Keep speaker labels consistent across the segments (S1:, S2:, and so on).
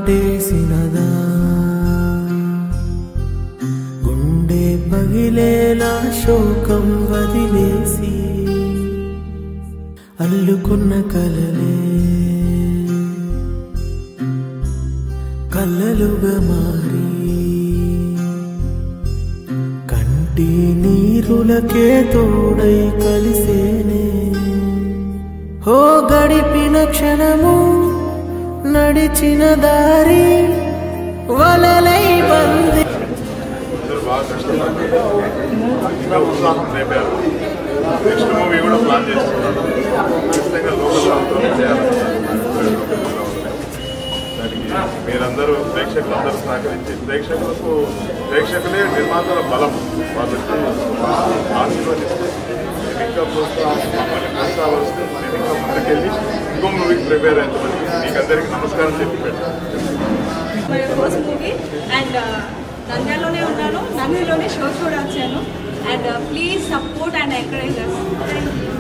S1: పట్టేసినదా గుండె పగిలేలా శోకం వదిలేసి అల్లుకున్న కలలే కళ్ళలుగా మారి కంటి నీరులకే తోడై కలిసేనే హో గడిపిన క్షణము నడిచిన దారి వలలై బంది
S2: అందరూ బాగా కష్టపడ్డారు ఇంకా ఉత్సాహం రేపారు నెక్స్ట్ మూవీ కూడా ప్లాన్ చేస్తున్నాను ఖచ్చితంగా లోకల్ రావుతో చేయాలని దానికి మీరందరూ ప్రేక్షకులందరూ సహకరించి ప్రేక్షకులకు ప్రేక్షకులే నిర్మాతల బలం వాళ్ళకి ఆశీర్వదిస్తే మేము ఇంకా ప్రోత్సాహం మమ్మల్ని ప్రోత్సాహిస్తే మేము ఇంకా ముందుకెళ్ళి ఇంకో మూవీకి ప్రిపేర్ అవుతామని మీకు అందరికీ నమస్కారం చెప్పి పెట్టాను
S3: మై ఫస్ట్ మూవీ అండ్ నంద్యాలలోనే ఉన్నాను నంద్యాలలోనే షో కూడా వచ్చాను and please support and encourage us thank you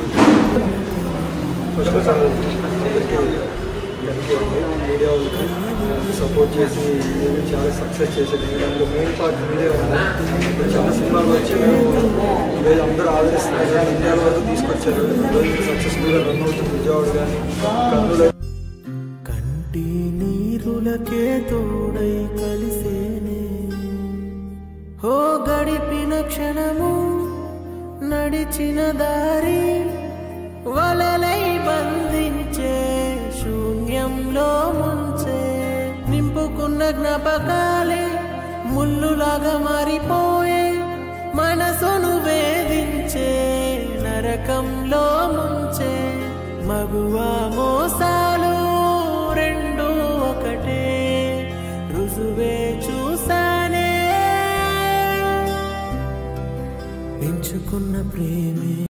S4: first అందరికీ మీడియా వాళ్ళకి సపోర్ట్ చేసి మేము చాలా సక్సెస్ చేసేది దాంట్లో మెయిన్ పార్ట్ మీరే ఉంది ఇప్పుడు చాలా సినిమాలు వచ్చి మేము ఈరోజు అందరూ ఆదరిస్తున్నారు కానీ ఇండియా వరకు తీసుకొచ్చారు ఈరోజు సక్సెస్ఫుల్గా రన్ అవుతుంది విజయవాడ కానీ కర్నూలు
S1: కంటి నీరులకే తోడై కలిసేనే హో గడిపిన క్షణము నడిచిన దారి వలలై బంధించే శూన్యంలో ముంచే నింపుకున్న జ్ఞాపకాలే ముల్లులాగా మారిపోయే మనసును వేధించే నరకంలో ముంచే మగువా మోసాలు రెండు ఒకటే రుజువే చూసానే ఎంచుకున్న ప్రేమే